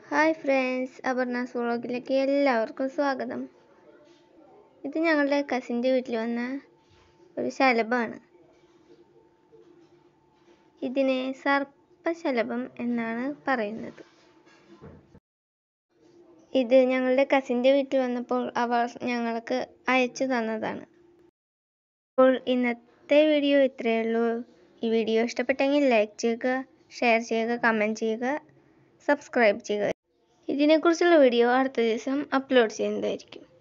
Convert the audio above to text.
hi friends അപർണാസ് വ്ളോഗിലേക്ക് എല്ലാവർക്കും സ്വാഗതം ഇത് ഞങ്ങളുടെ കസിൻ്റെ വീട്ടിൽ വന്ന ഒരു ശലഭമാണ് ഇതിനെ സർപ്പശലഭം എന്നാണ് പറയുന്നത് ഇത് ഞങ്ങളുടെ കസിൻ്റെ വീട്ടിൽ വന്നപ്പോൾ അവർ ഞങ്ങൾക്ക് അയച്ചു തന്നതാണ് അപ്പോൾ ഇന്നത്തെ വീഡിയോ ഇത്രയേ ഉള്ളൂ ഈ വീഡിയോ ഇഷ്ടപ്പെട്ടെങ്കിൽ ലൈക്ക് ചെയ്യുക ഷെയർ ചെയ്യുക കമൻറ്റ് ചെയ്യുക സബ്സ്ക്രൈബ് ചെയ്യുക ഇതിനെക്കുറിച്ചുള്ള വീഡിയോ അടുത്ത ദിവസം അപ്ലോഡ് ചെയ്യുന്നതായിരിക്കും